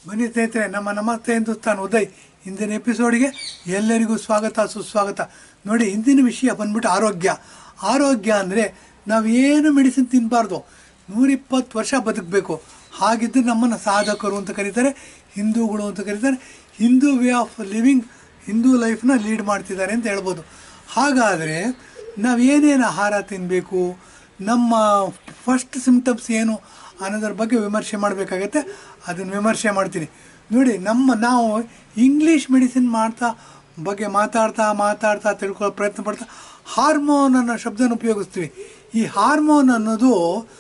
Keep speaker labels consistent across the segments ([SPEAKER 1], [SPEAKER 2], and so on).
[SPEAKER 1] ಬನ್ನಿ ಸ್ನೇಹಿತರೆ ನಮ್ಮ ನಮಸ್ತೆ ಹಿಂದೂಸ್ತಾನ್ ಉದಯ್ ಇಂದಿನ ಎಪಿಸೋಡ್ಗೆ ಎಲ್ಲರಿಗೂ ಸ್ವಾಗತ ಸುಸ್ವಾಗತ ನೋಡಿ ಇಂದಿನ ವಿಷಯ ಬಂದ್ಬಿಟ್ಟು ಆರೋಗ್ಯ ಆರೋಗ್ಯ ಅಂದರೆ ನಾವೇನು ಮೆಡಿಸಿನ್ ತಿನ್ನಬಾರ್ದು ನೂರಿಪ್ಪತ್ತು ವರ್ಷ ಬದುಕಬೇಕು ಹಾಗಿದ್ದು ನಮ್ಮನ್ನು ಸಾಧಕರು ಅಂತ ಕರೀತಾರೆ ಹಿಂದೂಗಳು ಅಂತ ಕರೀತಾರೆ Hindu way of living Hindu ಲೈಫ್ನ ಲೀಡ್ ಮಾಡ್ತಿದ್ದಾರೆ ಅಂತ ಹೇಳ್ಬೋದು ಹಾಗಾದರೆ ನಾವೇನೇನು ಆಹಾರ ತಿನ್ನಬೇಕು ನಮ್ಮ ಫಸ್ಟ್ ಸಿಮ್ಟಮ್ಸ್ ಏನು ಅನ್ನೋದ್ರ ಬಗ್ಗೆ ವಿಮರ್ಶೆ ಮಾಡಬೇಕಾಗತ್ತೆ ಅದನ್ನು ವಿಮರ್ಶೆ ಮಾಡ್ತೀನಿ ನೋಡಿ ನಮ್ಮ ನಾವು ಇಂಗ್ಲೀಷ್ ಮೆಡಿಸಿನ್ ಮಾಡ್ತಾ ಬಗ್ಗೆ ಮಾತಾಡ್ತಾ ಮಾತಾಡ್ತಾ ತಿಳ್ಕೊಳ್ಳೋ ಪ್ರಯತ್ನ ಪಡ್ತಾ ಹಾರ್ಮೋನ್ ಅನ್ನೋ ಶಬ್ದನ ಉಪಯೋಗಿಸ್ತೀವಿ ಈ ಹಾರ್ಮೋನ್ ಅನ್ನೋದು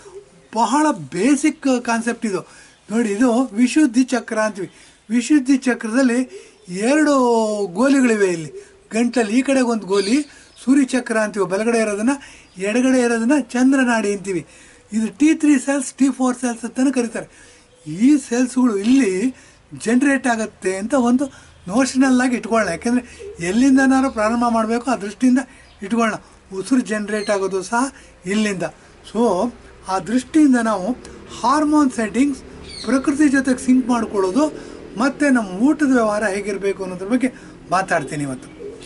[SPEAKER 1] ಬಹಳ ಬೇಸಿಕ್ ಕಾನ್ಸೆಪ್ಟ್ ಇದು ನೋಡಿ ಇದು ವಿಶುದ್ಧಿ ಚಕ್ರ ಅಂತೀವಿ ವಿಶುದ್ಧಿ ಚಕ್ರದಲ್ಲಿ ಎರಡು ಗೋಲಿಗಳಿವೆ ಇಲ್ಲಿ ಗಂಟಲ್ಲಿ ಈ ಕಡೆಗೆ ಒಂದು ಗೋಲಿ ಸೂರ್ಯ ಚಕ್ರ ಅಂತೀವಿ ಬಲಗಡೆ ಇರೋದನ್ನು ಎಡಗಡೆ ಇರೋದನ್ನು ಚಂದ್ರನಾಡಿ ಅಂತೀವಿ ಇದು T three cells T four cells ಅಂತಲೂ ಕರೀತಾರೆ ಈ ಸೆಲ್ಸ್ಗಳು ಇಲ್ಲಿ ಜನ್ರೇಟ್ ಆಗುತ್ತೆ ಅಂತ ಒಂದು ನೋಷನಲ್ ಆಗಿ ಇಟ್ಕೊಳ್ಳೋಣ ಯಾಕೆಂದರೆ ಎಲ್ಲಿಂದನಾರು ಪ್ರಾರಂಭ ಮಾಡಬೇಕು ಆ ದೃಷ್ಟಿಯಿಂದ ಇಟ್ಕೊಳ್ಳೋಣ ಉಸಿರು ಜನ್ರೇಟ್ ಆಗೋದು ಸಹ ಇಲ್ಲಿಂದ ಸೊ ಆ ದೃಷ್ಟಿಯಿಂದ ನಾವು ಹಾರ್ಮೋನ್ ಸೆಟ್ಟಿಂಗ್ಸ್ ಪ್ರಕೃತಿ ಜೊತೆಗೆ ಸಿಂಕ್ ಮಾಡ್ಕೊಳ್ಳೋದು ಮತ್ತು ನಮ್ಮ ಊಟದ ವ್ಯವಹಾರ ಹೇಗಿರಬೇಕು ಅನ್ನೋದ್ರ ಬಗ್ಗೆ ಮಾತಾಡ್ತೀನಿ ಇವತ್ತು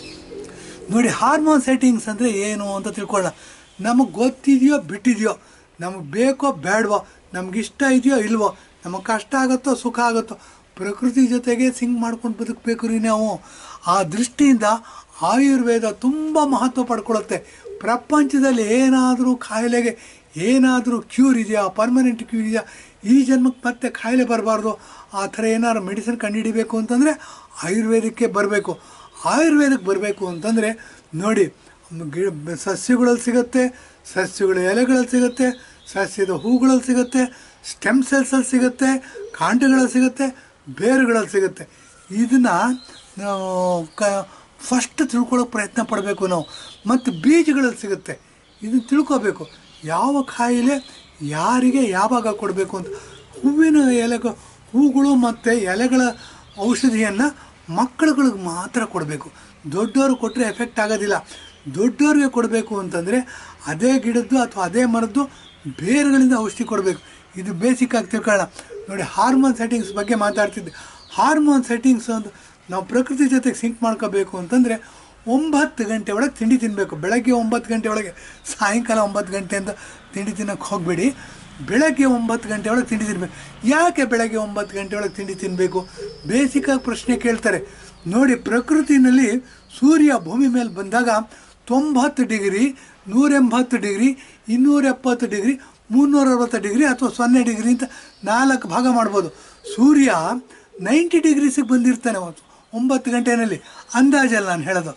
[SPEAKER 1] ನೋಡಿ ಹಾರ್ಮೋನ್ ಸೆಟ್ಟಿಂಗ್ಸ್ ಅಂದರೆ ಏನು ಅಂತ ತಿಳ್ಕೊಳ್ಳೋಣ ನಮಗೆ ಗೊತ್ತಿದೆಯೋ ಬಿಟ್ಟಿದೆಯೋ ನಮಗೆ ಬೇಕೋ ಬೇಡವೋ ನಮ್ಗೆ ಇಷ್ಟ ಇದೆಯೋ ಇಲ್ವೋ ನಮಗೆ ಕಷ್ಟ ಆಗುತ್ತೋ ಸುಖ ಆಗುತ್ತೋ ಪ್ರಕೃತಿ ಜೊತೆಗೆ ಸಿಂಕ್ ಮಾಡ್ಕೊಂಡು ಬದುಕಬೇಕು ರೀ ನಾವು ಆ ದೃಷ್ಟಿಯಿಂದ ಆಯುರ್ವೇದ ತುಂಬ ಮಹತ್ವ ಪಡ್ಕೊಳ್ಳುತ್ತೆ ಪ್ರಪಂಚದಲ್ಲಿ ಏನಾದರೂ ಕಾಯಿಲೆಗೆ ಏನಾದರೂ ಕ್ಯೂರ್ ಇದೆಯಾ ಪರ್ಮನೆಂಟ್ ಕ್ಯೂರ್ ಇದೆಯಾ ಈ ಜನ್ಮಕ್ಕೆ ಮತ್ತೆ ಕಾಯಿಲೆ ಬರಬಾರ್ದು ಆ ಥರ ಏನಾದ್ರು ಮೆಡಿಸಿನ್ ಕಂಡುಹಿಡಿಬೇಕು ಅಂತಂದರೆ ಆಯುರ್ವೇದಕ್ಕೆ ಬರಬೇಕು ಆಯುರ್ವೇದಕ್ಕೆ ಬರಬೇಕು ಅಂತಂದರೆ ನೋಡಿ ಗಿಡ ಸಸ್ಯಗಳಲ್ಲಿ ಸಿಗುತ್ತೆ ಸಸ್ಯಗಳ ಎಲೆಗಳಲ್ಲಿ ಸಿಗುತ್ತೆ ಸಸ್ಯದ ಹೂಗಳಲ್ಲಿ ಸಿಗುತ್ತೆ ಸ್ಟೆಮ್ ಸೆಲ್ಸಲ್ಲಿ ಸಿಗುತ್ತೆ ಕಾಂಡಗಳಲ್ಲಿ ಸಿಗುತ್ತೆ ಬೇರುಗಳಲ್ಲಿ ಸಿಗುತ್ತೆ ಇದನ್ನು ನಾವು ಕ ಫಸ್ಟ್ ತಿಳ್ಕೊಳ್ಳೋಕೆ ಪ್ರಯತ್ನ ಪಡಬೇಕು ನಾವು ಮತ್ತು ಬೀಜಗಳಲ್ಲಿ ಸಿಗುತ್ತೆ ಇದನ್ನು ತಿಳ್ಕೊಬೇಕು ಯಾವ ಕಾಯಿಲೆ ಯಾರಿಗೆ ಯಾವಾಗ ಕೊಡಬೇಕು ಅಂತ ಹೂವಿನ ಎಲೆಗ ಹೂಗಳು ಮತ್ತು ಎಲೆಗಳ ಔಷಧಿಯನ್ನು ಮಕ್ಕಳುಗಳಿಗೆ ಮಾತ್ರ ಕೊಡಬೇಕು ದೊಡ್ಡವರು ಕೊಟ್ಟರೆ ಎಫೆಕ್ಟ್ ಆಗೋದಿಲ್ಲ ದೊಡ್ಡವ್ರಿಗೆ ಕೊಡಬೇಕು ಅಂತಂದರೆ ಅದೇ ಗಿಡದ್ದು ಅಥವಾ ಅದೇ ಮರದ್ದು ಬೇರುಗಳಿಂದ ಔಷಧಿ ಕೊಡಬೇಕು ಇದು ಬೇಸಿಕ್ ಆಗಿ ತಿಳ್ಕೊಳ್ಳೋಣ ನೋಡಿ ಹಾರ್ಮೋನ್ ಸೆಟ್ಟಿಂಗ್ಸ್ ಬಗ್ಗೆ ಮಾತಾಡ್ತಿದ್ದೆ ಹಾರ್ಮೋನ್ ಸೆಟ್ಟಿಂಗ್ಸ್ ಅಂತ ನಾವು ಪ್ರಕೃತಿ ಜೊತೆಗೆ ಸಿಂಕ್ ಮಾಡ್ಕೋಬೇಕು ಅಂತಂದರೆ ಒಂಬತ್ತು ಗಂಟೆ ಒಳಗೆ ತಿಂಡಿ ತಿನ್ನಬೇಕು ಬೆಳಗ್ಗೆ ಒಂಬತ್ತು ಗಂಟೆ ಒಳಗೆ ಸಾಯಂಕಾಲ ಒಂಬತ್ತು ಗಂಟೆ ಅಂತ ತಿಂಡಿ ತಿನ್ನೋಕ್ಕೆ ಹೋಗಬೇಡಿ ಬೆಳಗ್ಗೆ ಒಂಬತ್ತು ಗಂಟೆ ಒಳಗೆ ತಿಂಡಿ ತಿನ್ನಬೇಕು ಯಾಕೆ ಬೆಳಗ್ಗೆ ಒಂಬತ್ತು ಗಂಟೆ ಒಳಗೆ ತಿಂಡಿ ತಿನ್ನಬೇಕು ಬೇಸಿಕಾಗಿ ಪ್ರಶ್ನೆ ಕೇಳ್ತಾರೆ ನೋಡಿ ಪ್ರಕೃತಿನಲ್ಲಿ ಸೂರ್ಯ ಭೂಮಿ ಮೇಲೆ ಬಂದಾಗ ತೊಂಬತ್ತು ಡಿಗ್ರಿ ನೂರೆಂಬತ್ತು ಡಿಗ್ರಿ ಇನ್ನೂರ ಎಪ್ಪತ್ತು ಡಿಗ್ರಿ ಮುನ್ನೂರ ಅರವತ್ತು ಡಿಗ್ರಿ ಅಥವಾ ಸೊನ್ನೆ ಡಿಗ್ರಿ ಅಂತ ನಾಲ್ಕು ಭಾಗ ಮಾಡ್ಬೋದು ಸೂರ್ಯ ನೈಂಟಿ ಡಿಗ್ರೀಸಿಗೆ ಬಂದಿರ್ತಾನೆ ಅವತ್ತು ಒಂಬತ್ತು ಗಂಟೆಯಲ್ಲಿ ಅಂದಾಜಲ್ಲಿ ನಾನು ಹೇಳೋದು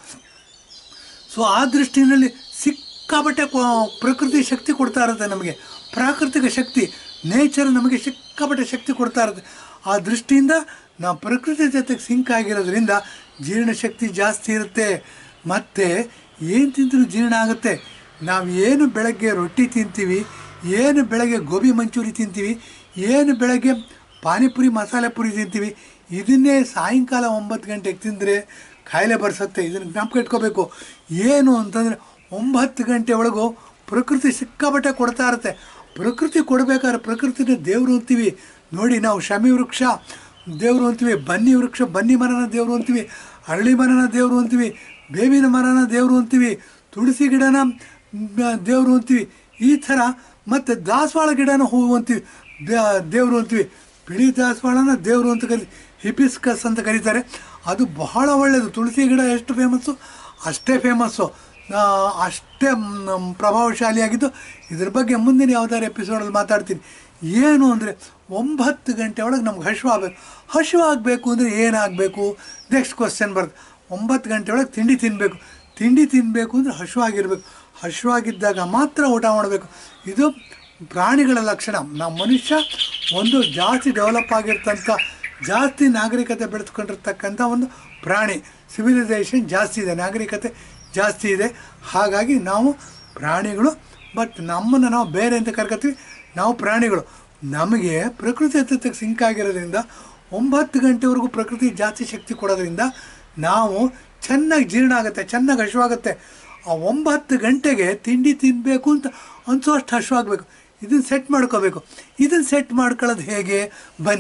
[SPEAKER 1] ಸೊ ಆ ದೃಷ್ಟಿನಲ್ಲಿ ಸಿಕ್ಕಾಬಟ್ಟೆ ಕೊ- ಪ್ರಕೃತಿ ಶಕ್ತಿ ಕೊಡ್ತಾ ಇರುತ್ತೆ ನಮಗೆ ಪ್ರಾಕೃತಿಕ ಶಕ್ತಿ ನೇಚರ್ ನಮಗೆ ಸಿಕ್ಕಾಬಟ್ಟೆ ಶಕ್ತಿ ಕೊಡ್ತಾ ಇರುತ್ತೆ ಆ ದೃಷ್ಟಿಯಿಂದ ನಾವು ಪ್ರಕೃತಿ ಜೊತೆಗೆ ಸಿಂಕ್ ಆಗಿರೋದ್ರಿಂದ ಜೀರ್ಣಶಕ್ತಿ ಜಾಸ್ತಿ ಇರುತ್ತೆ ಮತ್ತು ಏನು ತಿಂದರೂ ಜೀರ್ಣ ಆಗುತ್ತೆ ನಾವು ಏನು ಬೆಳಗ್ಗೆ ರೊಟ್ಟಿ ತಿಂತೀವಿ ಏನು ಬೆಳಗ್ಗೆ ಗೋಬಿ ಮಂಚೂರಿ ತಿಂತೀವಿ ಏನು ಬೆಳಗ್ಗೆ ಪಾನಿಪುರಿ ಮಸಾಲೆ ಪುರಿ ತಿಂತೀವಿ ಇದನ್ನೇ ಸಾಯಂಕಾಲ ಒಂಬತ್ತು ಗಂಟೆಗೆ ತಿಂದರೆ ಕಾಯಿಲೆ ಬರ್ಸತ್ತೆ ಇದನ್ನು ಜ್ಞಾಪಕ ಇಟ್ಕೋಬೇಕು ಏನು ಅಂತಂದರೆ ಒಂಬತ್ತು ಗಂಟೆ ಒಳಗೂ ಪ್ರಕೃತಿ ಸಿಕ್ಕಾಬಟ್ಟೆ ಕೊಡ್ತಾ ಇರುತ್ತೆ ಪ್ರಕೃತಿ ಕೊಡಬೇಕಾದ್ರೆ ಪ್ರಕೃತಿನ ದೇವರು ಅಂತೀವಿ ನೋಡಿ ನಾವು ಶಮಿ ವೃಕ್ಷ ದೇವರು ಅಂತೀವಿ ಬನ್ನಿ ವೃಕ್ಷ ಬನ್ನಿ ಮರನ ದೇವರು ಅಂತೀವಿ ಅರಳಿ ಮರನ ದೇವರು ಅಂತೀವಿ ಬೇವಿನ ಮರನ ದೇವರು ಅಂತೀವಿ ತುಳಸಿ ಗಿಡನ ದೇವರು ಅಂತೀವಿ ಈ ಥರ ಮತ್ತು ದಾಸವಾಳ ಗಿಡನ ಹೂವು ಅಂತೀವಿ ದೇವರು ಅಂತೀವಿ ಬಿಳಿ ದಾಸವಾಳನ ದೇವರು ಅಂತ ಕರಿ ಹಿಪಿಸ್ಕಸ್ ಅಂತ ಕರೀತಾರೆ ಅದು ಬಹಳ ಒಳ್ಳೆಯದು ತುಳಸಿ ಗಿಡ ಎಷ್ಟು ಫೇಮಸ್ಸು ಅಷ್ಟೇ ಫೇಮಸ್ಸು ಆ, ಅಷ್ಟೇ ಮ್, ಪ್ರಭಾವಶಾಲಿಯಾಗಿದ್ದು ಇದ್ರ ಬಗ್ಗೆ ಮುಂದಿನ ಯಾವ್ದಾದ್ರು ಎಪಿಸೋಡಲ್ಲಿ ಮಾತಾಡ್ತೀನಿ ಏನು ಅಂದರೆ ಒಂಬತ್ತು ಗಂಟೆ ಒಳಗೆ ನಮ್ಗೆ ಹಸಿವು ಆಗಬೇಕು ಹಸಿವು ಆಗಬೇಕು ಅಂದರೆ ಏನಾಗಬೇಕು ನೆಕ್ಸ್ಟ್ ಕ್ವಶನ್ ಬರುತ್ತೆ ಒಂಬತ್ತು ಗಂಟೆ ಒಳಗೆ ತಿಂಡಿ ತಿನ್ನಬೇಕು ತಿಂಡಿ ತಿನ್ನಬೇಕು ಅಂದರೆ ಹಸಿವಾಗಿರ್ಬೇಕು ಹಸಿವಾಗಿದ್ದಾಗ ಮಾತ್ರ ಊಟ ಮಾಡಬೇಕು ಇದು ಪ್ರಾಣಿಗಳ ಲಕ್ಷಣ ನಾವು ಮನುಷ್ಯ ಒಂದು ಜಾಸ್ತಿ ಡೆವಲಪ್ ಆಗಿರ್ತಂಥ ಜಾಸ್ತಿ ನಾಗರಿಕತೆ ಬೆಳೆಸ್ಕೊಂಡಿರ್ತಕ್ಕಂಥ ಒಂದು ಪ್ರಾಣಿ ಸಿವಿಲೈಸೇಷನ್ ಜಾಸ್ತಿ ಇದೆ ನಾಗರಿಕತೆ ಜಾಸ್ತಿ ಇದೆ ಹಾಗಾಗಿ ನಾವು ಪ್ರಾಣಿಗಳು ಬಟ್ ನಮ್ಮನ್ನು ನಾವು ಬೇರೆ ಅಂತ ಕರ್ಕೊತೀವಿ ನಾವು ಪ್ರಾಣಿಗಳು ನಮಗೆ ಪ್ರಕೃತಿ ಜೊತೆಗೆ ಸಿಂಕ್ ಆಗಿರೋದ್ರಿಂದ ಒಂಬತ್ತು ಗಂಟೆವರೆಗೂ ಪ್ರಕೃತಿ ಜಾಸ್ತಿ ಶಕ್ತಿ ಕೊಡೋದ್ರಿಂದ ನಾವು ಚೆನ್ನಾಗಿ ಜೀರ್ಣ ಆಗುತ್ತೆ ಚೆನ್ನಾಗಿ ಹಸಿವಾಗುತ್ತೆ ಆ ಒಂಬತ್ತು ಗಂಟೆಗೆ ತಿಂಡಿ ತಿನ್ನಬೇಕು ಅಂತ ಅನಿಸೋಷ್ಟು ಹಸಿವಾಗಬೇಕು ಇದನ್ನು ಸೆಟ್ ಮಾಡ್ಕೋಬೇಕು ಇದನ್ನು ಸೆಟ್ ಮಾಡ್ಕೊಳ್ಳೋದು ಹೇಗೆ ಬನ್ನಿ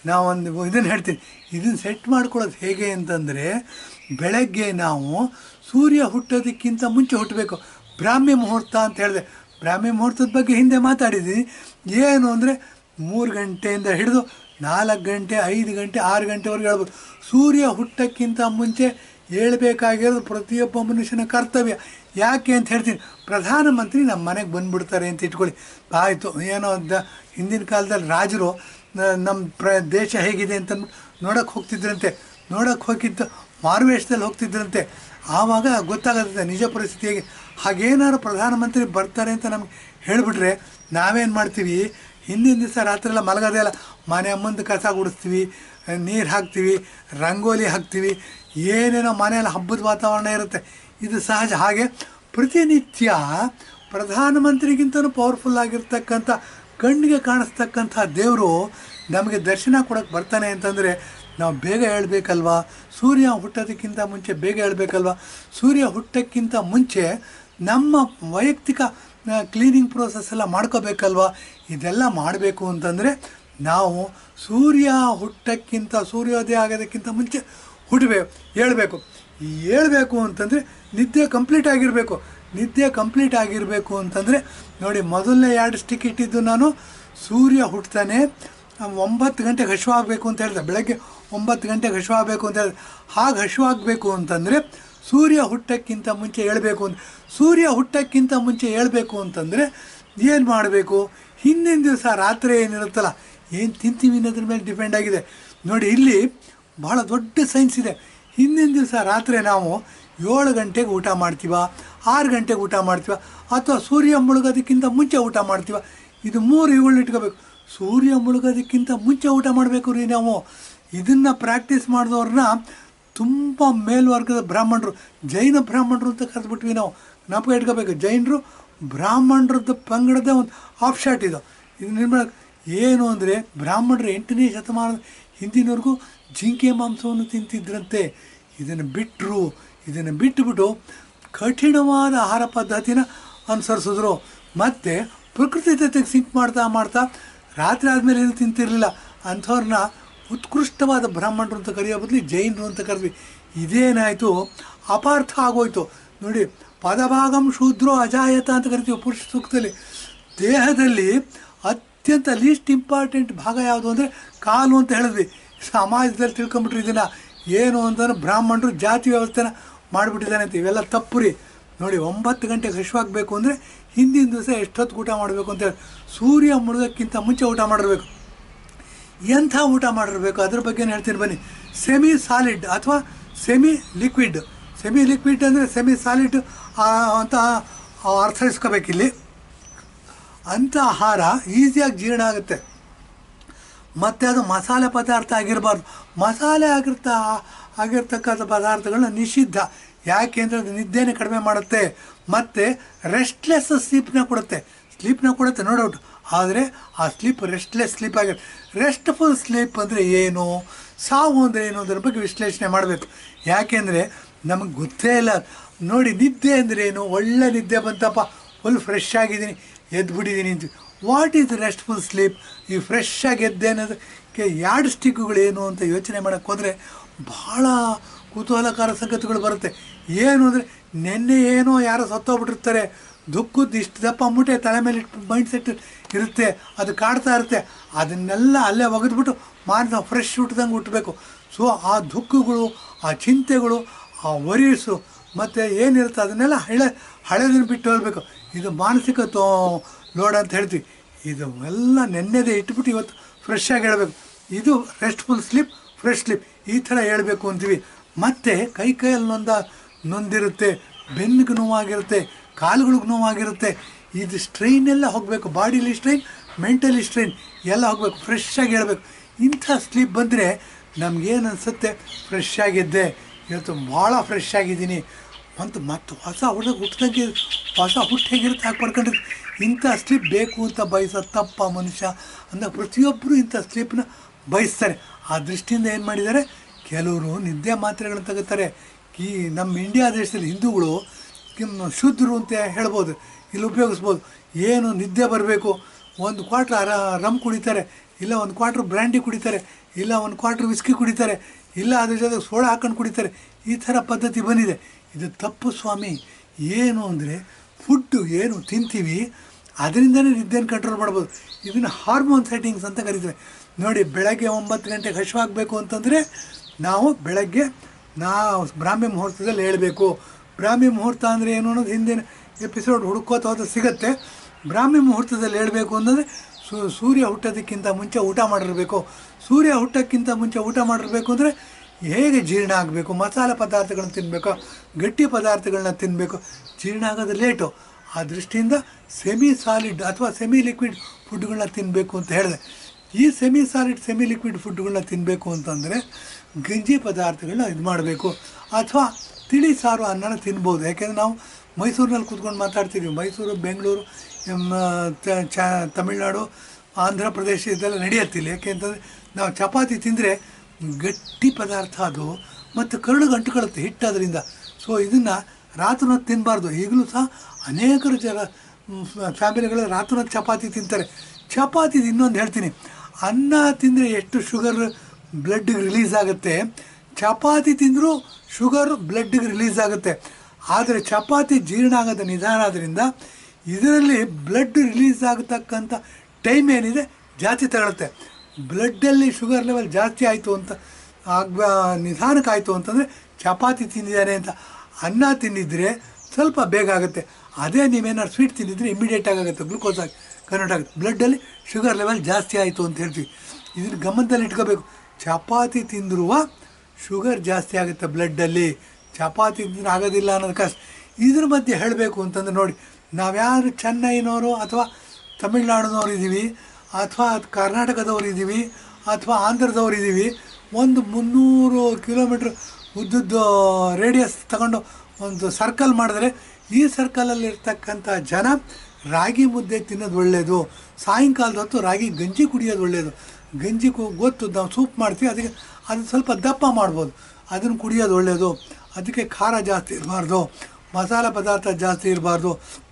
[SPEAKER 1] ನಾವೊಂದು ಇದನ್ನು ಹೇಳ್ತೀನಿ ಇದನ್ನು ಸೆಟ್ ಮಾಡ್ಕೊಳ್ಳೋದು ಹೇಗೆ ಅಂತಂದರೆ ಬೆಳಗ್ಗೆ ನಾವು ಸೂರ್ಯ ಹುಟ್ಟೋದಕ್ಕಿಂತ ಮುಂಚೆ ಹುಟ್ಟಬೇಕು ಬ್ರಾಹ್ಮಿ ಮುಹೂರ್ತ ಅಂತ ಹೇಳಿದೆ ಬ್ರಾಹ್ಮಿ ಮುಹೂರ್ತದ ಬಗ್ಗೆ ಹಿಂದೆ ಮಾತಾಡಿದ್ದೀನಿ ಏನು ಅಂದರೆ ಮೂರು ಗಂಟೆಯಿಂದ ಹಿಡಿದು ನಾಲ್ಕು ಗಂಟೆ ಐದು ಗಂಟೆ ಆರು ಗಂಟೆವರೆಗೆ ಹೇಳ್ಬೋದು ಸೂರ್ಯ ಹುಟ್ಟಕ್ಕಿಂತ ಮುಂಚೆ ಹೇಳ್ಬೇಕಾಗಿರೋದು ಪ್ರತಿಯೊಬ್ಬ ಮನುಷ್ಯನ ಕರ್ತವ್ಯ ಯಾಕೆ ಅಂತ ಹೇಳ್ತೀನಿ ಪ್ರಧಾನಮಂತ್ರಿ ನಮ್ಮ ಮನೆಗೆ ಬಂದುಬಿಡ್ತಾರೆ ಅಂತ ಇಟ್ಕೊಳ್ಳಿ ಆಯಿತು ಏನೋ ದ ಹಿಂದಿನ ಕಾಲದಲ್ಲಿ ರಾಜರು ನ- ನಮ್ಮ ಪ್ರ ದೇಶ ಹೇಗಿದೆ ಅಂತ ನೋಡೋಕ್ಕೆ ಹೋಗ್ತಿದ್ರಂತೆ ನೋಡೋಕ್ಕೆ ಹೋಗಿದ್ದು ಮಾರುವೇಷದಲ್ಲಿ ಹೋಗ್ತಿದ್ರಂತೆ ಆವಾಗ ಗೊತ್ತಾಗುತ್ತೆ ನಿಜ ಪರಿಸ್ಥಿತಿ ಹೇಗೆ ಹಾಗೇನಾದ್ರು ಪ್ರಧಾನಮಂತ್ರಿ ಬರ್ತಾರೆ ಅಂತ ನಮ್ಗೆ ಹೇಳಿಬಿಟ್ರೆ ನಾವೇನು ಮಾಡ್ತೀವಿ ಹಿಂದಿನ ದಿವಸ ರಾತ್ರಿ ಎಲ್ಲ ಮಲಗೋದೇ ಇಲ್ಲ ಮನೆ ಮುಂದೆ ಕಸ ಗುಡಿಸ್ತೀವಿ ನೀರು ಹಾಕ್ತೀವಿ ರಂಗೋಲಿ ಹಾಕ್ತೀವಿ ಏನೇನೋ ಮನೆಯಲ್ಲಿ ಹಬ್ಬದ ವಾತಾವರಣ ಇರುತ್ತೆ ಇದು ಸಹಜ ಹಾಗೆ ಪ್ರತಿನಿತ್ಯ ಪ್ರಧಾನಮಂತ್ರಿಗಿಂತಲೂ ಪವರ್ಫುಲ್ ಆಗಿರ್ತಕ್ಕಂಥ ಕಣ್ಣಿಗೆ ಕಾಣಿಸ್ತಕ್ಕಂಥ ದೇವರು ನಮಗೆ ದರ್ಶನ ಕೊಡೋಕ್ಕೆ ಬರ್ತಾನೆ ಅಂತಂದರೆ ನಾವು ಬೇಗ ಹೇಳ್ಬೇಕಲ್ವಾ ಸೂರ್ಯ ಹುಟ್ಟೋದಕ್ಕಿಂತ ಮುಂಚೆ ಬೇಗ ಹೇಳ್ಬೇಕಲ್ವಾ ಸೂರ್ಯ ಹುಟ್ಟೋಕ್ಕಿಂತ ಮುಂಚೆ ನಮ್ಮ ವೈಯಕ್ತಿಕ ಕ್ಲೀನಿಂಗ್ ಪ್ರೋಸೆಸ್ ಎಲ್ಲ ಮಾಡ್ಕೋಬೇಕಲ್ವಾ ಇದೆಲ್ಲ ಮಾಡಬೇಕು ಅಂತಂದರೆ ನಾವು ಸೂರ್ಯ ಹುಟ್ಟಕ್ಕಿಂತ ಸೂರ್ಯೋದಯ ಆಗೋದಕ್ಕಿಂತ ಮುಂಚೆ ಹುಟ್ಟಬೇಕು ಹೇಳ್ಬೇಕು ಈ ಹೇಳ್ಬೇಕು ಅಂತಂದರೆ ನಿದ್ದೆ ಕಂಪ್ಲೀಟ್ ಆಗಿರಬೇಕು ನಿದ್ದೆ ಕಂಪ್ಲೀಟ್ ಆಗಿರಬೇಕು ಅಂತಂದರೆ ನೋಡಿ ಮೊದಲನೇ ಎರಡು ಸ್ಟಿಕ್ ಇಟ್ಟಿದ್ದು ನಾನು ಸೂರ್ಯ ಹುಟ್ತಾನೆ ಒಂಬತ್ತು ಗಂಟೆಗೆ ಹಸಿವಾಗಬೇಕು ಅಂತ ಹೇಳಿದೆ ಬೆಳಗ್ಗೆ ಒಂಬತ್ತು ಗಂಟೆಗೆ ಹಸಿವಾಗಬೇಕು ಅಂತ ಹೇಳಿದೆ ಹಾಗೆ ಹಸಿವಾಗಬೇಕು ಅಂತಂದರೆ ಸೂರ್ಯ ಹುಟ್ಟಕ್ಕಿಂತ ಮುಂಚೆ ಹೇಳ್ಬೇಕು ಅಂತ ಸೂರ್ಯ ಹುಟ್ಟಕ್ಕಿಂತ ಮುಂಚೆ ಹೇಳ್ಬೇಕು ಅಂತಂದರೆ ಏನು ಮಾಡಬೇಕು ಹಿಂದಿನ ದಿವಸ ರಾತ್ರಿ ಏನಿರುತ್ತಲ್ಲ ಏನು ತಿಂತೀವಿ ಅನ್ನೋದ್ರ ಮೇಲೆ ಡಿಪೆಂಡ್ ಆಗಿದೆ ನೋಡಿ ಇಲ್ಲಿ ಭಾಳ ದೊಡ್ಡ ಸೈನ್ಸ್ ಇದೆ ಹಿಂದಿನ ದಿವಸ ರಾತ್ರಿ ನಾವು ಏಳು ಗಂಟೆಗೆ ಊಟ ಮಾಡ್ತೀವ ಆರು ಗಂಟೆಗೆ ಊಟ ಮಾಡ್ತೀವ ಅಥವಾ ಸೂರ್ಯ ಮುಳುಗೋದಕ್ಕಿಂತ ಮುಂಚೆ ಊಟ ಮಾಡ್ತೀವ ಇದು ಮೂರು ಇವುಗಳನ್ನ ಇಟ್ಕೋಬೇಕು ಸೂರ್ಯ ಮುಳುಗೋದಕ್ಕಿಂತ ಮುಂಚೆ ಊಟ ಮಾಡಬೇಕು ರೀ ನಾವು ಇದನ್ನು ಪ್ರಾಕ್ಟೀಸ್ ಮಾಡಿದವ್ರನ್ನ ತುಂಬ ಮೇಲ್ವರ್ಗದ ಬ್ರಾಹ್ಮಣರು ಜೈನ ಬ್ರಾಹ್ಮಣರು ಅಂತ ಕರೆದ್ಬಿಟ್ವಿ ನಾವು ಜ್ಞಾಪಕ ಇಟ್ಕೋಬೇಕು ಜೈನರು ಬ್ರಾಹ್ಮಣರದ್ದು ಪಂಗಡದ ಒಂದು ಆಫ್ ಶಾಟ್ ಇದು ಇದು ನಿರ್ಮಾಣ ಏನು ಅಂದರೆ ಬ್ರಾಹ್ಮಣರು ಎಂಟನೇ ಶತಮಾನದ ಹಿಂದಿನವರೆಗೂ ಜಿಂಕೆ ಮಾಂಸವನ್ನು ತಿಂತಿದ್ರಂತೆ ಇದನ್ನು ಬಿಟ್ಟರು ಇದನ್ನು ಬಿಟ್ಟುಬಿಟ್ಟು ಕಠಿಣವಾದ ಆಹಾರ ಪದ್ಧತಿನ ಅನುಸರಿಸಿದ್ರು ಮತ್ತು ಪ್ರಕೃತಿ ಜೊತೆಗೆ ಸಿಂಕ್ ಮಾಡ್ತಾ ಮಾಡ್ತಾ ರಾತ್ರಿ ಆದಮೇಲೆ ಏನು ತಿಂತಿರಲಿಲ್ಲ ಅಂಥವ್ರನ್ನ ಉತ್ಕೃಷ್ಟವಾದ ಬ್ರಾಹ್ಮಣರು ಅಂತ ಕರೆಯೋ ಬದಲು ಜೈನರು ಅಂತ ಕರೆದ್ವಿ ಇದೇನಾಯಿತು ಅಪಾರ್ಥ ಆಗೋಯ್ತು ನೋಡಿ ಪದಭಾಗಂ ಶೂದ್ರೋ ಅಜಾಯತ ಅಂತ ಕರಿತೀವಿ ಪುರುಷ ಸೂಕ್ತದಲ್ಲಿ ದೇಹದಲ್ಲಿ ಅತ್ಯಂತ ಲೀಸ್ಟ್ ಇಂಪಾರ್ಟೆಂಟ್ ಭಾಗ ಯಾವುದು ಅಂದರೆ ಕಾಲು ಅಂತ ಹೇಳಿದ್ವಿ ಸಮಾಜದಲ್ಲಿ ತಿಳ್ಕೊಂಬಿಟ್ರು ಇದನ್ನು ಏನು ಅಂತಂದ್ರೆ ಬ್ರಾಹ್ಮಣರು ಜಾತಿ ವ್ಯವಸ್ಥೆನ ಮಾಡಿಬಿಟ್ಟಿದ್ದಾನೆ ಅಂತ ಇವೆಲ್ಲ ತಪ್ಪು ರೀ ನೋಡಿ ಒಂಬತ್ತು ಗಂಟೆಗೆ ಹಸಿವಾಗಬೇಕು ಅಂದರೆ ಹಿಂದಿನ ದಿವಸ ಎಷ್ಟೊತ್ತು ಊಟ ಮಾಡಬೇಕು ಅಂತೇಳಿ ಸೂರ್ಯ ಮುಳುಗೋಕ್ಕಿಂತ ಮುಂಚೆ ಊಟ ಮಾಡಿರ್ಬೇಕು ಎಂಥ ಊಟ ಮಾಡಿರಬೇಕು ಅದ್ರ ಬಗ್ಗೆ ಹೇಳ್ತೀನಿ ಬನ್ನಿ ಸೆಮಿ ಸಾಲಿಡ್ ಅಥವಾ ಸೆಮಿ ಲಿಕ್ವಿಡ್ ಸೆಮಿ ಲಿಕ್ವಿಡ್ ಅಂದರೆ ಸೆಮಿ ಸಾಲಿಡ್ ಅಂತ ಅರ್ಥೈಸ್ಕೋಬೇಕಿಲ್ಲಿ ಅಂಥ ಆಹಾರ ಈಸಿಯಾಗಿ ಜೀರ್ಣ ಆಗುತ್ತೆ ಮತ್ತು ಅದು ಮಸಾಲೆ ಪದಾರ್ಥ ಆಗಿರಬಾರ್ದು ಮಸಾಲೆ ಆಗಿರ್ತ ಆಗಿರ್ತಕ್ಕಂಥ ಪದಾರ್ಥಗಳನ್ನ ನಿಷಿದ್ಧ ಯಾಕೆ ಅಂದರೆ ಅದು ನಿದ್ದೆನೇ ಕಡಿಮೆ ಮಾಡುತ್ತೆ ಮತ್ತು ರೆಸ್ಟ್ಲೆಸ್ ಸ್ಲೀಪ್ನ ಕೊಡುತ್ತೆ ಸ್ಲೀಪ್ನ ಕೊಡುತ್ತೆ ನೋ ಡೌಟ್ ಆದರೆ ಆ ಸ್ಲೀಪ್ ರೆಸ್ಟ್ಲೆಸ್ ಸ್ಲೀಪ್ ಆಗಿರುತ್ತೆ ರೆಸ್ಟ್ಫುಲ್ ಸ್ಲೀಪ್ ಅಂದರೆ ಏನು ಸಾವು ಅಂದರೆ ಏನು ಅದ್ರ ಬಗ್ಗೆ ವಿಶ್ಲೇಷಣೆ ಮಾಡಬೇಕು ಯಾಕೆಂದರೆ ನಮಗೆ ಗೊತ್ತೇ ಇಲ್ಲ ನೋಡಿ ನಿದ್ದೆ ಅಂದರೆ ಏನು ಒಳ್ಳೆ ನಿದ್ದೆ ಬಂತಪ್ಪ ಫುಲ್ ಫ್ರೆಶ್ ಆಗಿದ್ದೀನಿ ಎದ್ಬಿಟ್ಟಿದ್ದೀನಿ ಅಂತ ವಾಟ್ ಈಸ್ ರೆಸ್ಟ್ಫುಲ್ ಸ್ಲೀಪ್ ಈ ಫ್ರೆಶ್ ಆಗಿ ಎದ್ದೆ ಅನ್ನೋದಕ್ಕೆ ಎರಡು ಸ್ಟಿಕ್ಗಳೇನು ಅಂತ ಯೋಚನೆ ಮಾಡೋಕ್ಕೆ ಹೋದರೆ ಭಾಳ ಕುತೂಹಲಕಾರ ಸಂಗತಿಗಳು ಬರುತ್ತೆ ಏನು ಅಂದರೆ ನಿನ್ನೆ ಏನೋ ಯಾರೋ ಸತ್ತೋಗ್ಬಿಟ್ಟಿರ್ತಾರೆ ದುಃಖದ್ದು ಇಷ್ಟು ದಪ್ಪ ಮೂಟೆ ತಲೆ ಮೇಲೆ ಇಟ್ಟು ಮೈಂಡ್ ಸೆಟ್ ಇರುತ್ತೆ ಅದು ಕಾಡ್ತಾ ಇರುತ್ತೆ ಅದನ್ನೆಲ್ಲ ಅಲ್ಲೇ ಒಗೆದ್ಬಿಟ್ಟು ಮಾನ ಫ್ರೆಶ್ ಹುಟ್ಟಿದಂಗೆ ಹುಟ್ಟಬೇಕು ಸೊ ಆ ದುಃಖಗಳು ಆ ಚಿಂತೆಗಳು ಆ ವರೀಸು ಮತ್ತು ಏನಿರುತ್ತೆ ಅದನ್ನೆಲ್ಲ ಹಳೆ ಹಳೆದನ್ನು ಬಿಟ್ಟು ಹೋಗಬೇಕು ಇದು ಮಾನಸಿಕ ತೋ ಲೋಡ್ ಅಂತ ಹೇಳ್ತೀವಿ ಇದು ಎಲ್ಲ ನೆನ್ನೆದೇ ಇಟ್ಬಿಟ್ಟು ಇವತ್ತು ಫ್ರೆಶ್ ಆಗಿ ಹೇಳಬೇಕು ಇದು ರೆಸ್ಟ್ಫುಲ್ ಸ್ಲೀಪ್ ಫ್ರೆಶ್ ಸ್ಲೀಪ್ ಈ ಥರ ಹೇಳಬೇಕು ಅಂತೀವಿ ಮತ್ತು ಕೈ ಕೈಯಲ್ಲಿ ನೊಂದ ನೊಂದಿರುತ್ತೆ ಬೆನ್ನಿಗೆ ನೋವಾಗಿರುತ್ತೆ ಕಾಲುಗಳಿಗೆ ನೋವಾಗಿರುತ್ತೆ ಇದು ಸ್ಟ್ರೈನ್ ಎಲ್ಲ ಹೋಗಬೇಕು ಬಾಡಿಲಿ ಸ್ಟ್ರೈನ್ ಮೆಂಟಲಿ ಸ್ಟ್ರೈನ್ ಎಲ್ಲ ಹೋಗಬೇಕು ಫ್ರೆಶ್ ಆಗಿ ಹೇಳಬೇಕು ಇಂಥ ಸ್ಲೀಪ್ ಬಂದರೆ ನಮಗೇನು ಅನಿಸುತ್ತೆ ಫ್ರೆಶ್ ಆಗಿದ್ದೆ ಇವತ್ತು ಭಾಳ ಫ್ರೆಶ್ ಆಗಿದ್ದೀನಿ ಮತ್ತು ಮತ್ತು ಹೊಸ ಹುಡುಗ ಹುಟ್ಟಿದಂಗೆ ಹೊಸ ಹುಟ್ಟು ಹೇಗಿರುತ್ತೆ ಹಾಕಿ ಪಡ್ಕೊಂಡಿರ್ತೀವಿ ಇಂಥ ಸ್ಲೀಪ್ ಬೇಕು ಅಂತ ಬಯಸೋ ತಪ್ಪ ಮನುಷ್ಯ ಅಂದಾಗ ಪ್ರತಿಯೊಬ್ಬರು ಇಂಥ ಸ್ಲೀಪ್ನ ಬಯಸ್ತಾರೆ ಆ ದೃಷ್ಟಿಯಿಂದ ಏನು ಮಾಡಿದ್ದಾರೆ ಕೆಲವರು ನಿದ್ದೆ ಮಾತ್ರೆಗಳನ್ನ ತಗೋತಾರೆ ಈ ನಮ್ಮ ಇಂಡಿಯಾ ದೇಶದಲ್ಲಿ ಹಿಂದೂಗಳು ಕಿಮ್- ಶುದ್ಧರು ಅಂತ ಹೇಳ್ಬೋದು ಇಲ್ಲಿ ಉಪಯೋಗಿಸ್ಬೋದು ಏನು ನಿದ್ದೆ ಬರಬೇಕು ಒಂದು ಕ್ವಾಟ್ರ್ ಅರ ರಮ್ ಕುಡಿತಾರೆ ಇಲ್ಲ ಒಂದು ಕ್ವಾಟ್ರ್ ಬ್ರ್ಯಾಂಡಿ ಕುಡಿತಾರೆ ಇಲ್ಲ ಒಂದು ಕ್ವಾರ್ಟರ್ ವಿಸ್ಕಿ ಕುಡಿತಾರೆ ಇಲ್ಲ ಅದ್ರ ಜೊತೆ ಸೋಡಾ ಹಾಕೊಂಡು ಕುಡಿತಾರೆ ಈ ಥರ ಪದ್ಧತಿ ಬಂದಿದೆ ಇದು ತಪ್ಪು ಸ್ವಾಮಿ ಏನು ಅಂದರೆ ಫುಡ್ಡು ಏನು ತಿಂತೀವಿ ಅದರಿಂದನೇ ನಿದ್ದೆಯನ್ನು ಕಂಟ್ರೋಲ್ ಮಾಡ್ಬೋದು ಇದನ್ನು ಹಾರ್ಮೋನ್ ಸೆಟ್ಟಿಂಗ್ಸ್ ಅಂತ ಕರಿತೀವಿ ನೋಡಿ ಬೆಳಗ್ಗೆ ಒಂಬತ್ತು ಗಂಟೆಗೆ ಹಸಿವಾಗಬೇಕು ಅಂತಂದರೆ ನಾವು ಬೆಳಗ್ಗೆ ನಾವು ಬ್ರಾಹ್ಮಿ ಮುಹೂರ್ತದಲ್ಲಿ ಹೇಳಬೇಕು ಬ್ರಾಹ್ಮಿ ಮುಹೂರ್ತ ಅಂದರೆ ಏನು ಅನ್ನೋದು ಹಿಂದಿನ ಎಪಿಸೋಡ್ ಹುಡುಕೋತ ಹೋದ್ರೆ ಸಿಗುತ್ತೆ ಬ್ರಾಹ್ಮಿ ಮುಹೂರ್ತದಲ್ಲಿ ಹೇಳಬೇಕು ಅಂತಂದರೆ ಸೂ ಸೂರ್ಯ ಹುಟ್ಟೋದಕ್ಕಿಂತ ಮುಂಚೆ ಊಟ ಮಾಡಿರಬೇಕು ಸೂರ್ಯ ಹುಟ್ಟೋಕ್ಕಿಂತ ಮುಂಚೆ ಊಟ ಮಾಡಿರಬೇಕು ಅಂದರೆ ಹೇಗೆ ಜೀರ್ಣ ಆಗಬೇಕು ಮಸಾಲೆ ಪದಾರ್ಥಗಳನ್ನ ತಿನ್ನಬೇಕು ಗಟ್ಟಿ ಪದಾರ್ಥಗಳನ್ನ ತಿನ್ನಬೇಕು ಜೀರ್ಣ ಆಗೋದು ಲೇಟು ಆ ದೃಷ್ಟಿಯಿಂದ ಸೆಮಿ ಸಾಲಿಡ್ ಅಥವಾ ಸೆಮಿ ಲಿಕ್ವಿಡ್ ಫುಡ್ಗಳನ್ನ ತಿನ್ನಬೇಕು ಅಂತ ಹೇಳಿದೆ ಈ ಸೆಮಿ ಸಾಲಿಡ್ ಸೆಮಿ ಲಿಕ್ವಿಡ್ ಫುಡ್ಗಳನ್ನ ತಿನ್ನಬೇಕು ಅಂತಂದರೆ ಗಂಜಿ ಪದಾರ್ಥಗಳನ್ನ ಇದು ಮಾಡಬೇಕು ಅಥವಾ ತಿಳಿ ಸಾರು ಅನ್ನನ ತಿನ್ಬೋದು ಯಾಕೆಂದರೆ ನಾವು ಮೈಸೂರಿನಲ್ಲಿ ಕೂತ್ಕೊಂಡು ಮಾತಾಡ್ತಿದ್ದೀವಿ ಮೈಸೂರು ಬೆಂಗಳೂರು ಎಮ್, ತ- ಚ ತಮಿಳ್ನಾಡು ಆಂಧ್ರ ಪ್ರದೇಶ ಇದೆಲ್ಲ ನಡೆಯುತ್ತಿಲ್ಲ ಯಾಕೆಂತಂದರೆ ನಾವು ಚಪಾತಿ ತಿಂದರೆ ಗಟ್ಟಿ ಪದಾರ್ಥ ಅದು ಮತ್ತು ಕರಳು ಗಂಟುಕೊಳ್ಳುತ್ತೆ ಹಿಟ್ಟದ್ರಿಂದ ಸೊ ಇದನ್ನು ರಾತ್ರಿ ಹೊತ್ತು ತಿನ್ನಬಾರ್ದು ಈಗಲೂ ಸಹ ಅನೇಕರು ಜನ ಫ್ಯಾಮಿಲಿಗಳು ರಾತ್ರಿ ಹೊತ್ತು ಚಪಾತಿ ತಿಂತಾರೆ ಚಪಾತಿ ಇನ್ನೊಂದು ಹೇಳ್ತೀನಿ ಅನ್ನ ತಿಂದರೆ ಎಷ್ಟು ಶುಗರ್ ಬ್ಲಡ್ಗೆ ರಿಲೀಸ್ ಆಗುತ್ತೆ ಚಪಾತಿ ತಿಂದರೂ ಶುಗರ್ ಬ್ಲಡ್ಗೆ ರಿಲೀಸ್ ಆಗುತ್ತೆ ಆದರೆ ಚಪಾತಿ ಜೀರ್ಣ ಆಗೋದು ನಿಧಾನ ಆದ್ದರಿಂದ ಇದರಲ್ಲಿ ಬ್ಲಡ್ ರಿಲೀಸ್ ಆಗತಕ್ಕಂಥ ಟೈಮ್ ಏನಿದೆ ಜಾಸ್ತಿ ತಗೊಳುತ್ತೆ ಬ್ಲಡ್ಡಲ್ಲಿ ಶುಗರ್ ಲೆವೆಲ್ ಜಾಸ್ತಿ ಆಯಿತು ಅಂತ ಆಗ ನಿಧಾನಕ್ಕೆ ಆಯಿತು ಅಂತಂದರೆ ಚಪಾತಿ ತಿಂದಿದ್ದಾನೆ ಅಂತ ಅನ್ನ ತಿಂದಿದ್ರೆ ಸ್ವಲ್ಪ ಬೇಗ ಆಗುತ್ತೆ ಅದೇ ನೀವೇನಾದ್ರು ಸ್ವೀಟ್ ತಿಂದಿದ್ರೆ ಇಮಿಡಿಯೇಟ್ ಆಗುತ್ತೆ ಗ್ಲುಕೋಸ್ ಆಗಿ ಕನ್ವರ್ಟ್ ಆಗುತ್ತೆ ಬ್ಲಡ್ಡಲ್ಲಿ ಶುಗರ್ ಲೆವೆಲ್ ಜಾಸ್ತಿ ಆಯಿತು ಅಂತ ಹೇಳ್ತೀವಿ ಇದನ್ನು ಗಮನದಲ್ಲಿ ಇಟ್ಕೋಬೇಕು ಚಪಾತಿ ತಿಂದಿರುವ ಶುಗರ್ ಜಾಸ್ತಿ ಆಗುತ್ತೆ ಬ್ಲಡ್ಡಲ್ಲಿ ಚಪಾತಿ ತಿಂದ್ರೆ ಆಗೋದಿಲ್ಲ ಅನ್ನೋದು ಕಷ್ಟ ಇದ್ರ ಮಧ್ಯೆ ಹೇಳಬೇಕು ಅಂತಂದ್ರೆ ನೋಡಿ ನಾವ್ಯಾರು ಚೆನ್ನೈನವರು ಅಥವಾ ತಮಿಳ್ನಾಡಿನವ್ರು ಇದ್ದೀವಿ ಅಥವಾ ಕರ್ನಾಟಕದವ್ರು ಇದ್ದೀವಿ ಅಥವಾ ಆಂಧ್ರದವ್ರು ಇದ್ದೀವಿ ಒಂದು ಮುನ್ನೂರು ಕಿಲೋಮೀಟ್ರ್ ಉದ್ದದ್ದು ರೇಡಿಯಸ್ ತಗೊಂಡು ಒಂದು ಸರ್ಕಲ್ ಮಾಡಿದ್ರೆ ಈ ಸರ್ಕಲಲ್ಲಿರ್ತಕ್ಕಂಥ ಜನ ರಾಗಿ ಮುದ್ದೆ ತಿನ್ನೋದು ಒಳ್ಳೆಯದು ಸಾಯಂಕಾಲದ ಹೊತ್ತು ರಾಗಿ ಗಂಜಿ ಕುಡಿಯೋದು ಒಳ್ಳೆಯದು ಗಂಜಿ ಕು ಗೊತ್ತು ನಾವು ಸೂಪ್ ಮಾಡ್ತೀವಿ ಅದಕ್ಕೆ ಅದು ಸ್ವಲ್ಪ ದಪ್ಪ ಮಾಡ್ಬೋದು ಅದನ್ನು ಕುಡಿಯೋದು ಒಳ್ಳೆಯದು ಅದಕ್ಕೆ ಖಾರ ಜಾಸ್ತಿ ಇರಬಾರ್ದು ಮಸಾಲೆ ಪದಾರ್ಥ ಜಾಸ್ತಿ ಇರಬಾರ್ದು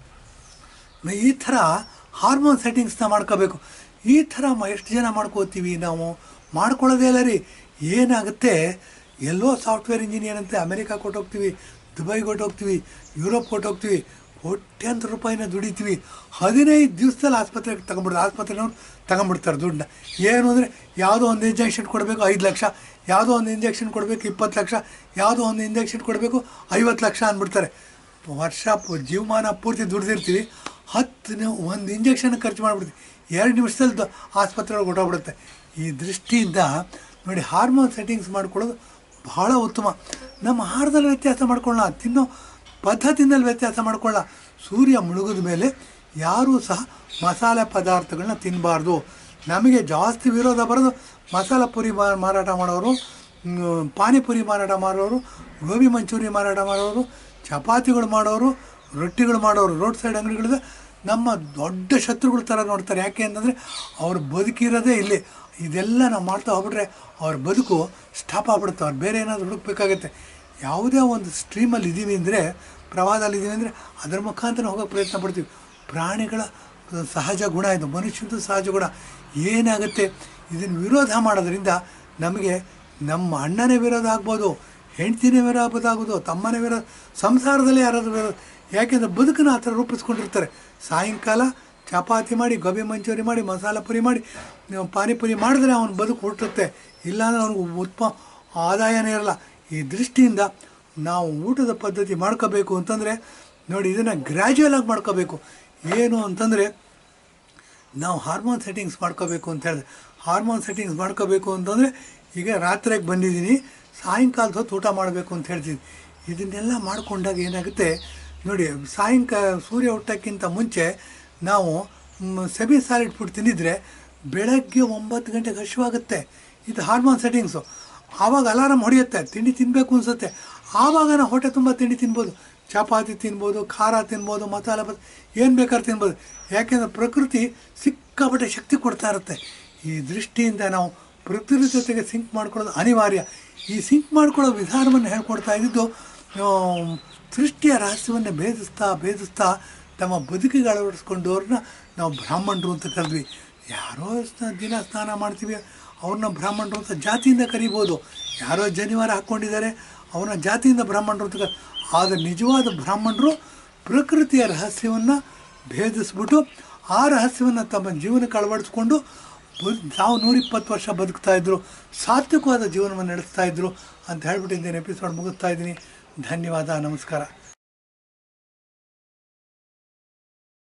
[SPEAKER 1] ಈ ಥರ ಹಾರ್ಮೋನ್ ಸೆಟ್ಟಿಂಗ್ಸ್ನ ಮಾಡ್ಕೋಬೇಕು ಈ ಥರ ಮ ಎಷ್ಟು ಜನ ಮಾಡ್ಕೋತೀವಿ ನಾವು ಮಾಡ್ಕೊಳ್ಳೋದೇ ಇಲ್ಲ ರೀ ಏನಾಗುತ್ತೆ ಎಲ್ಲೋ ಸಾಫ್ಟ್ವೇರ್ ಇಂಜಿನಿಯರ್ ಅಂತ ಅಮೆರಿಕ ಕೊಟ್ಟೋಗ್ತೀವಿ ದುಬೈಗೆ ಕೊಟ್ಟೋಗ್ತೀವಿ ಯುರೋಪ್ ಕೊಟ್ಟೋಗ್ತೀವಿ ಕೋಟ್ಯಾಂತರ ರೂಪಾಯಿನ ದುಡಿತೀವಿ ಹದಿನೈದು ದಿವಸದಲ್ಲಿ ಆಸ್ಪತ್ರೆಗೆ ತಗೊಂಡ್ಬಿಡ್ತಾರೆ ಆಸ್ಪತ್ರೆನವ್ರು ತಗೊಂಡ್ಬಿಡ್ತಾರೆ ದುಡ್ಡನ್ನ ಏನು ಅಂದರೆ ಯಾವುದೋ ಒಂದು ಇಂಜೆಕ್ಷನ್ ಕೊಡಬೇಕು ಐದು ಲಕ್ಷ ಯಾವುದೋ ಒಂದು ಇಂಜೆಕ್ಷನ್ ಕೊಡಬೇಕು ಇಪ್ಪತ್ತು ಲಕ್ಷ ಯಾವುದೋ ಒಂದು ಇಂಜೆಕ್ಷನ್ ಕೊಡಬೇಕು ಐವತ್ತು ಲಕ್ಷ ಅಂದ್ಬಿಡ್ತಾರೆ ವರ್ಷ ಪು- ಜೀವಮಾನ ಪೂರ್ತಿ ದುಡ್ದಿರ್ತೀವಿ ಹತ್ತು ನೀವು ಒಂದು ಇಂಜೆಕ್ಷನ್ ಖರ್ಚು ಮಾಡಿಬಿಡ್ತೀವಿ ಎರಡು ನಿಮಿಷದಲ್ಲಿ ದ- ಆಸ್ಪತ್ರೆ ಒಳಗೆ ಹೊಟ್ಟೋಗ್ಬಿಡುತ್ತೆ ಈ ದೃಷ್ಟಿಯಿಂದ ನೋಡಿ ಹಾರ್ಮೋನ್ ಸೆಟ್ಟಿಂಗ್ಸ್ ಮಾಡ್ಕೊಳ್ಳೋದು ಬಹಳ ಉತ್ತಮ ನಮ್ಮ ಆಹಾರದಲ್ಲಿ ವ್ಯತ್ಯಾಸ ಮಾಡ್ಕೊಳ್ಳೋಣ ತಿನ್ನೋ ಪದ್ಧತಿನಲ್ಲಿ ವ್ಯತ್ಯಾಸ ಮಾಡ್ಕೊಳ್ಳ ಸೂರ್ಯ ಮುಳುಗಿದ ಮೇಲೆ ಯಾರೂ ಸಹ ಮಸಾಲೆ ಪದಾರ್ಥಗಳನ್ನ ತಿನ್ನಬಾರ್ದು ನಮಗೆ ಜಾಸ್ತಿ ವಿರೋಧ ಬರೋದು ಮಸಾಲೆ ಪುರಿ ಮಾ- ಮಾರಾಟ ಮಾಡೋರು ಮ್, ಪಾನಿಪುರಿ ಮಾರಾಟ ಮಾಡೋರು ಗೋಬಿ ಮಂಚೂರಿ ಮಾರಾಟ ಮಾಡೋರು ಚಪಾತಿಗಳು ಮಾಡೋರು ರೊಟ್ಟಿಗಳು ಮಾಡೋರು ರೋಡ್ ಸೈಡ್ ಅಂಗಡಿಗಳಿದೆ ನಮ್ಮ ದೊಡ್ಡ ಶತ್ರುಗಳ ಥರ ನೋಡ್ತಾರೆ ಯಾಕೆ ಅಂತಂದರೆ ಅವ್ರು ಬದುಕಿರೋದೇ ಇಲ್ಲಿ ಇದೆಲ್ಲ ನಾವು ಮಾಡ್ತಾ ಹೋಗ್ಬಿಟ್ರೆ ಅವ್ರ ಬದುಕು ಸ್ಟಾಪ್ ಆಗ್ಬಿಡುತ್ತೆ ಅವ್ರು ಬೇರೆ ಏನಾದರೂ ಹುಡುಕ್ಬೇಕಾಗತ್ತೆ ಯಾವುದೇ ಒಂದು ಸ್ಟ್ರೀಮಲ್ಲಿ ಇದ್ದೀವಿ ಅಂದರೆ ಪ್ರವಾಹದಲ್ಲಿ ಇದ್ದೀವಿ ಅಂದರೆ ಅದರ ಮುಖಾಂತರ ಹೋಗೋಕ್ಕೆ ಪ್ರಯತ್ನ ಪಡ್ತೀವಿ ಪ್ರಾಣಿಗಳ ಸಹಜ ಗುಣ ಇದು ಮನುಷ್ಯನದು ಸಹಜ ಗುಣ ಏನಾಗುತ್ತೆ ಇದನ್ನು ವಿರೋಧ ಮಾಡೋದ್ರಿಂದ ನಮಗೆ ನಮ್ಮ ಅಣ್ಣನೇ ವಿರೋಧ ಆಗ್ಬೋದು ಹೆಂಡ್ತಿನೇ ವಿರೋಧ ಆಗೋದು ತಮ್ಮನೇ ವಿರೋಧ ಸಂಸಾರದಲ್ಲಿ ಯಾರಾದರೂ ವಿರೋಧ ಯಾಕೆಂದರೆ ಬದುಕನ್ನು ಆ ಥರ ರೂಪಿಸ್ಕೊಂಡಿರ್ತಾರೆ ಸಾಯಂಕಾಲ ಚಪಾತಿ ಮಾಡಿ ಗೋಬಿ ಮಂಚೂರಿ ಮಾಡಿ ಮಸಾಲ ಪುರಿ ಮಾಡಿ ನೀವು ಪಾನಿಪುರಿ ಮಾಡಿದ್ರೆ ಅವನ ಬದುಕು ಹುಟ್ಟುತ್ತೆ ಇಲ್ಲಾಂದ್ರೆ ಅವನಿಗೆ ಉತ್ಪ ಆದಾಯನೇ ಇರಲ್ಲ ಈ ದೃಷ್ಟಿಯಿಂದ ನಾವು ಊಟದ ಪದ್ಧತಿ ಮಾಡ್ಕೋಬೇಕು ಅಂತಂದರೆ ನೋಡಿ ಇದನ್ನು ಗ್ರ್ಯಾಜುವಲ್ ಆಗಿ ಮಾಡ್ಕೋಬೇಕು ಏನು ಅಂತಂದರೆ ನಾವು ಹಾರ್ಮೋನ್ ಸೆಟ್ಟಿಂಗ್ಸ್ ಮಾಡ್ಕೋಬೇಕು ಅಂತ ಹೇಳಿದೆ ಹಾರ್ಮೋನ್ ಸೆಟ್ಟಿಂಗ್ಸ್ ಮಾಡ್ಕೋಬೇಕು ಅಂತಂದರೆ ಈಗ ರಾತ್ರಿಗೆ ಬಂದಿದ್ದೀನಿ ಸಾಯಂಕಾಲದ ಹೊತ್ತು ಊಟ ಮಾಡಬೇಕು ಅಂತ ಹೇಳ್ತೀನಿ ಇದನ್ನೆಲ್ಲ ಮಾಡ್ಕೊಂಡಾಗ ಏನಾಗುತ್ತೆ ನೋಡಿ ಸಾಯಂಕಾಲ ಸೂರ್ಯ ಹುಟ್ಟೋಕ್ಕಿಂತ ಮುಂಚೆ ನಾವು ಸೆಮಿ ಸಾಲಿಡ್ ಫುಡ್ ತಿಂದಿದ್ರೆ ಬೆಳಗ್ಗೆ ಒಂಬತ್ತು ಗಂಟೆಗೆ ಹಸಿವಾಗುತ್ತೆ ಇದು ಹಾರ್ಮೋನ್ ಸೆಟ್ಟಿಂಗ್ಸು ಆವಾಗ ಅಲಾರಮ್ ಹೊಡೆಯುತ್ತೆ ತಿಂಡಿ ತಿನ್ನಬೇಕು ಅನಿಸುತ್ತೆ ಆವಾಗ ನಾವು ಹೊಟ್ಟೆ ತುಂಬ ತಿಂಡಿ ತಿನ್ಬೋದು ಚಪಾತಿ ತಿನ್ಬೋದು ಖಾರ ತಿನ್ಬೋದು ಮಸಾಲೆ ಬದ್ ಏನು ಬೇಕಾದ್ರೂ ತಿನ್ಬೋದು ಯಾಕೆಂದರೆ ಪ್ರಕೃತಿ ಸಿಕ್ಕಾಪಟ್ಟೆ ಶಕ್ತಿ ಕೊಡ್ತಾ ಇರುತ್ತೆ ಈ ದೃಷ್ಟಿಯಿಂದ ನಾವು ಪ್ರಕೃತಿ ಜೊತೆಗೆ ಸಿಂಕ್ ಮಾಡ್ಕೊಳ್ಳೋದು ಅನಿವಾರ್ಯ ಈ ಸಿಂಕ್ ಮಾಡ್ಕೊಳ್ಳೋ ವಿಧಾನವನ್ನು ಹೇಳ್ಕೊಡ್ತಾ ಇದ್ದಿದ್ದು ಆ, ಸೃಷ್ಟಿಯ ರಹಸ್ಯವನ್ನು ಭೇದಿಸ್ತಾ ಭೇದಿಸ್ತಾ ತಮ್ಮ ಬದುಕಿಗೆ ಅಳವಡಿಸ್ಕೊಂಡವ್ರನ್ನ ನಾವು ಬ್ರಾಹ್ಮಣರು ಅಂತ ಕರೆದ್ವಿ ಯಾರೋ ಸ್ನ- ದಿನ ಸ್ನಾನ ಮಾಡ್ತೀವಿ ಅವ್ರನ್ನ ಬ್ರಾಹ್ಮಣರು ಅಂತ ಜಾತಿಯಿಂದ ಕರಿಬೋದು ಯಾರೋ ಜನಿವಾರ ಹಾಕ್ಕೊಂಡಿದ್ದಾರೆ ಅವ್ರನ್ನ ಜಾತಿಯಿಂದ ಬ್ರಾಹ್ಮಣರು ಅಂತ ಕರ್- ಆದರೆ ನಿಜವಾದ ಬ್ರಾಹ್ಮಣರು ಪ್ರಕೃತಿಯ ರಹಸ್ಯವನ್ನು ಭೇದಿಸ್ಬಿಟ್ಟು ಆ ರಹಸ್ಯವನ್ನು ತಮ್ಮ ಜೀವನಕ್ಕೆ ಅಳವಡಿಸ್ಕೊಂಡು ಬದ್ ತಾವು ನೂರಿಪ್ಪತ್ತು ವರ್ಷ ಬದುಕ್ತಾ ಇದ್ದರು ಸಾತ್ವಿಕವಾದ ಜೀವನವನ್ನು ನಡೆಸ್ತಾ ಇದ್ದರು ಅಂತ ಹೇಳ್ಬಿಟ್ಟು ಇಂದಿನ ಎಪಿಸೋಡ್ ಮುಗಿಸ್ತಾ ಇದ್ದೀನಿ ಧನ್ಯವಾದ ನಮಸ್ಕಾರ